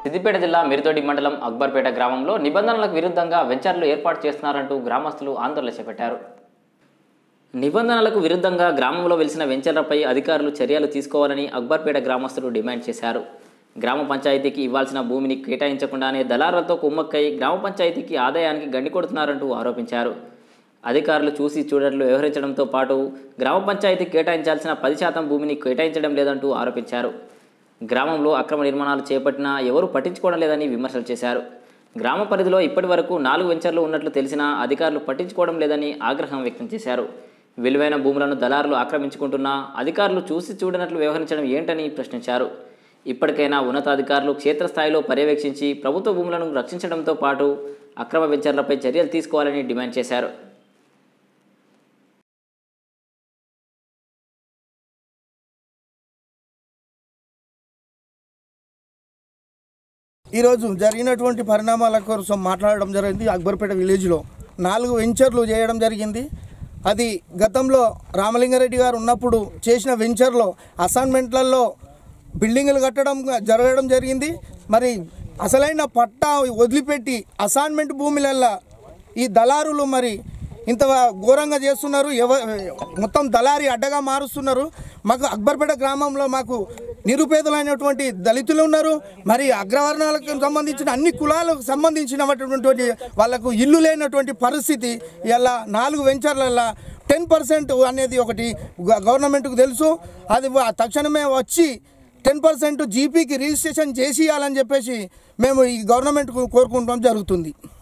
సిద్దిపేట జిల్లా మిరుదొడి మండలం అక్బర్పేట గ్రామంలో నిబంధనలకు విరుద్ధంగా వెంచర్లు ఏర్పాటు చేస్తున్నారంటూ గ్రామస్తులు ఆందోళన చేపట్టారు నిబంధనలకు విరుద్ధంగా గ్రామంలో వెలిసిన వెంచర్లపై అధికారులు చర్యలు తీసుకోవాలని అక్బర్పేట గ్రామస్తులు డిమాండ్ చేశారు గ్రామ పంచాయతీకి ఇవ్వాల్సిన భూమిని కేటాయించకుండానే దళారులతో కుమ్మక్కై గ్రామ పంచాయతీకి ఆదాయానికి గండి కొడుతున్నారంటూ ఆరోపించారు అధికారులు చూసి చూడట్లు వ్యవహరించడంతో పాటు గ్రామ పంచాయతీ కేటాయించాల్సిన పది శాతం భూమిని కేటాయించడం లేదంటూ ఆరోపించారు గ్రామంలో అక్రమ నిర్మాణాలు చేపట్టినా ఎవరూ పట్టించుకోవడం లేదని విమర్శలు చేశారు గ్రామ పరిధిలో ఇప్పటి వరకు నాలుగు వెంచర్లు ఉన్నట్లు తెలిసినా అధికారులు పట్టించుకోవడం లేదని ఆగ్రహం వ్యక్తం చేశారు విలువైన భూములను దళారులు ఆక్రమించుకుంటున్నా అధికారులు చూసి చూడనట్లు వ్యవహరించడం ఏంటని ప్రశ్నించారు ఇప్పటికైనా ఉన్నతాధికారులు క్షేత్రస్థాయిలో పర్యవేక్షించి ప్రభుత్వ భూములను రక్షించడంతో పాటు అక్రమ వెంచర్లపై చర్యలు తీసుకోవాలని డిమాండ్ చేశారు ఈరోజు జరిగినటువంటి పరిణామాల కోసం మాట్లాడడం జరిగింది అక్బర్పేట విలేజ్లో నాలుగు వెంచర్లు చేయడం జరిగింది అది గతంలో రామలింగారెడ్డి గారు ఉన్నప్పుడు చేసిన వెంచర్లో అసైన్మెంట్లలో బిల్డింగులు కట్టడం జరగడం జరిగింది మరి అసలైన పట్టా వదిలిపెట్టి అసైన్మెంట్ భూములల్లో ఈ దళారులు మరి ఇంత ఘోరంగా చేస్తున్నారు ఎవ మొత్తం దళారి అడ్డగా మారుస్తున్నారు మాకు అక్బర్పేట గ్రామంలో మాకు నిరుపేదలైనటువంటి దళితులు ఉన్నారు మరి అగ్రవర్ణాలకు సంబంధించిన అన్ని కులాలకు సంబంధించినటువంటి వాళ్ళకు ఇల్లు లేనటువంటి పరిస్థితి ఇలా నాలుగు వెంచర్లలో టెన్ పర్సెంట్ అనేది ఒకటి గ- గవర్నమెంట్కు తెలుసు అది వ- తక్షణమే వచ్చి టెన్ పర్సెంట్ జీపీకి రిజిస్ట్రేషన్ చేసి ఇవ్వాలని చెప్పేసి మేము ఈ గవర్నమెంట్కు కోరుకుంటాం జరుగుతుంది